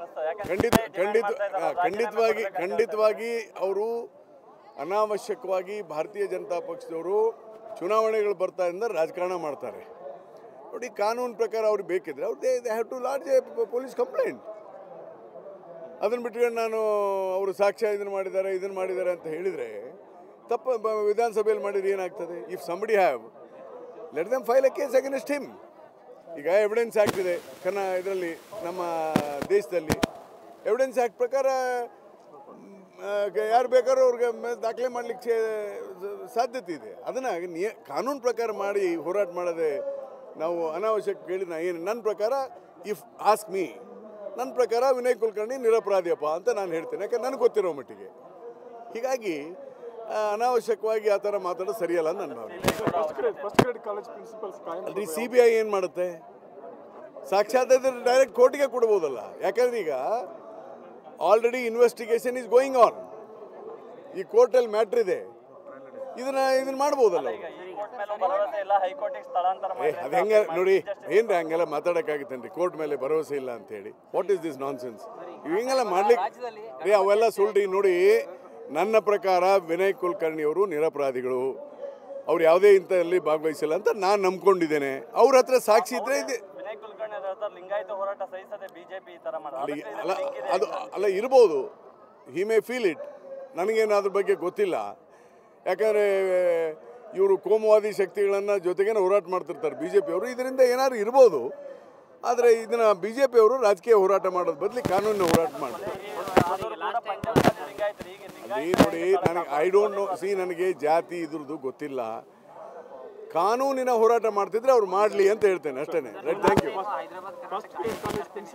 ಅನಿಸ್ತದೆ ಯಾಕಂದ್ರೆ ಖಂಡಿತ demand ಖಂಡಿತ ಮಾಡ್ತಾ ಇದ್ದಾರೆ, ಆ, ರಾಜೀನಾಮೆ ಖಂಡಿತವಾಗಿ ಕೊಡ್ಬೇಕಂತ ಖಂಡಿತವಾಗಿ ಅವರು ಅನಾವಶ್ಯಕವಾಗಿ ಭಾರತೀಯ ಜನತಾ ಪಕ್ಷದವರು ಚುನಾವಣೆಗಳು ಬರ್ತಾ ಇಂದ ರಾಜಕಾರಣ ಮಾಡ್ತಾರೆ ನೋಡಿ ಕಾನೂನು ಪ್ರಕಾರ ಅವ್ರಿಗೆ ಬೇಕಿದ್ರೆ ಅವ್ರು they they have to lodge a police complaint ಅದನ್ನು ಬಿಟ್ಕೊಂಡು ನಾನು ಅವರು ಸಾಕ್ಷ್ಯ ಇದನ್ನು ಮಾಡಿದ್ದಾರೆ ಇದನ್ನು ಮಾಡಿದ್ದಾರೆ ಅಂತ ಹೇಳಿದರೆ ತಪ್ಪು ಬ- ವಿಧಾನಸಭೆಯಲ್ಲಿ ಮಾಡಿದ್ರೆ ಏನಾಗ್ತದೆ if somebody have let them file a case against him ಈಗ ಎವಿಡೆನ್ಸ್ ಆ್ಯಕ್ಟ್ ಇದೆ ಕನ್ನ ಇದರಲ್ಲಿ ನಮ್ಮ ದೇಶದಲ್ಲಿ ಎವಿಡೆನ್ಸ್ ಆ್ಯಕ್ಟ್ ಪ್ರಕಾರ ಯಾರು ಬೇಕಾದ್ರೂ ಅವ್ರಿಗೆ ಮೇಲೆ ದಾಖಲೆ ಮಾಡಲಿಕ್ಕೆ ಸಾಧ್ಯತೆ ಇದೆ ಅದನ್ನು ನಿಯ ಕಾನೂನು ಪ್ರಕಾರ ಮಾಡಿ ಹೋರಾಟ ಮಾಡದೆ ನಾವು ಅನಾವಶ್ಯಕ ಕೇಳಿ ನಾ ಏನು ನನ್ನ ಪ್ರಕಾರ ಇಫ್ ಆಸ್ಕ್ ಮೀ ನನ್ನ ಪ್ರಕಾರ ವಿನಯ್ ಕುಲಕರ್ಣಿ ನಿರಪರಾಧಿಯಪ್ಪ ಅಂತ ನಾನು ಹೇಳ್ತೇನೆ ಯಾಕಂದ್ರೆ ನನಗೆ ಗೊತ್ತಿರೋ ಮಟ್ಟಿಗೆ ಹೀಗಾಗಿ ಆ, ಅನಾವಶ್ಯಕವಾಗಿ ಆ ಥರ ಮಾತಾಡೋದು ಸರಿಯಲ್ಲ ಅಂತ ನನ್ನ ಭಾವನೆ first grade first grade college principals ಕಾಯಂ ಅಲ್ರಿ ಸಿ ಬಿ ಐ ಏನು ಮಾಡುತ್ತೆ ಸಾಕ್ಷಾತ್ ಇದ್ರೆ ಡೈರೆಕ್ಟ್ ಕೋರ್ಟಿಗೆ ಕೊಡ್ಬೋದಲ್ಲ ಯಾಕಂದ್ರೆ ಈಗ already investigation is going on ಈ ಕೋರ್ಟಲ್ಲಿ ಮ್ಯಾಟ್ರ್ ಇದೆ ಇದನ್ನ ಇದನ್ನ ಮಾಡ್ಬೋದಲ್ಲ ಅವ್ರು. ಈ ಕೋರ್ಟ್ ಮೇಲೆ ಭರವಸೆ ಇಲ್ಲ ಹೈಕೋರ್ಟಿಗೆ ಸ್ಥಳಾಂತರ ಏ ಮಾಡಿ ಅದು ಹೆಂಗೆ ನೋಡಿ ಏನ್ರಿ ಹಂಗೆಲ್ಲ ಮಾತಾಡೋಕ್ಕಾಗುತ್ತೇನ್ರಿ ಕೋರ್ಟ್ ಮೇಲೆ ಭರವಸೆ ಇಲ್ಲ ಅಂತ ಹೇಳಿ what is this nonsense ಹಿಂಗೆಲ್ಲ ಮಾಡ್ಲಿಕ್ಕೆ ರೀ ಅವೆಲ್ಲ ಸುಳ್ರಿ ನೋಡಿ ನನ್ನ ಪ್ರಕಾರ ವಿನಯ್ ಕುಲಕರ್ಣಿ ಅವರು ನಿರಪರಾಧಿಗಳು ಅವ್ರು ಯಾವುದೇ ಇಂಥಲ್ಲಿ ಭಾಗವಹಿಸಿಲ್ಲ ಅಂತ ನಾನು ನಂಬ್ಕೊಂಡಿದ್ದೇನೆ ಅವ್ರ ಹತ್ರ ಸಾಕ್ಷಿ ಇದ್ರೆ ಇದೆ ವಿನಯ್ ಕುಲಕರ್ಣಿ ಅವ್ರ ಹತ್ರ ಲಿಂಗಾಯತ ಹೋರಾಟ ಸಹಿಸದೆ ಬಿಜೆಪಿ ಈ ತರ ಮಾಡೋದು ಅಲ್ಲಿ ಅದಕ್ಕೆ ಅಲ್ಲ ಇದಕ್ಕೆ link ಇದೆ ಅದು ಅಂತ. ಅಲ್ಲ ಇರ್ಬೋದು ಹಿ ಮೇ ಫೀಲ್ ಇಟ್ ನನಗೇನು ಅದ್ರ ಬಗ್ಗೆ ಗೊತ್ತಿಲ್ಲ ಯಾಕಂದರೆ ಇವರು ಕೋಮುವಾದಿ ಶಕ್ತಿಗಳನ್ನು ಜೊತೆಗೇನೆ ಹೋರಾಟ ಮಾಡ್ತಿರ್ತಾರೆ ಬಿ ಜೆ ಪಿಯವರು ಇದರಿಂದ ಏನಾದ್ರು ಇರ್ಬೋದು ಆದರೆ ಇದನ್ನು ಬಿ ಜೆ ಪಿಯವರು ರಾಜಕೀಯ ಹೋರಾಟ ಮಾಡೋದು ಬದಲಿ ಕಾನೂನಿನ ಹೋರಾಟ ಮಾಡ್ತಾರೆ ಆದರೂ ಕೂಡ ಪಂಜಾಬ್ ಲಿಂಗಾಯತರು ಹೀಗೆ ಈ ಲಿಂಗಾಯತ ನೋಡಿ ನನಗೆ ಐ ಡೋಂಟ್ ನೋ ಸಿ ನನಗೆ ಜಾತಿ ಇದ್ರದ್ದು ಗೊತ್ತಿಲ್ಲ ಕಾನೂನಿನ ಹೋರಾಟ ಮಾಡ್ತಿದ್ರೆ ಅವ್ರು ಮಾಡಲಿ ಅಂತ ಹೇಳ್ತೇನೆ ಅಷ್ಟೇ right thank you first grade college principal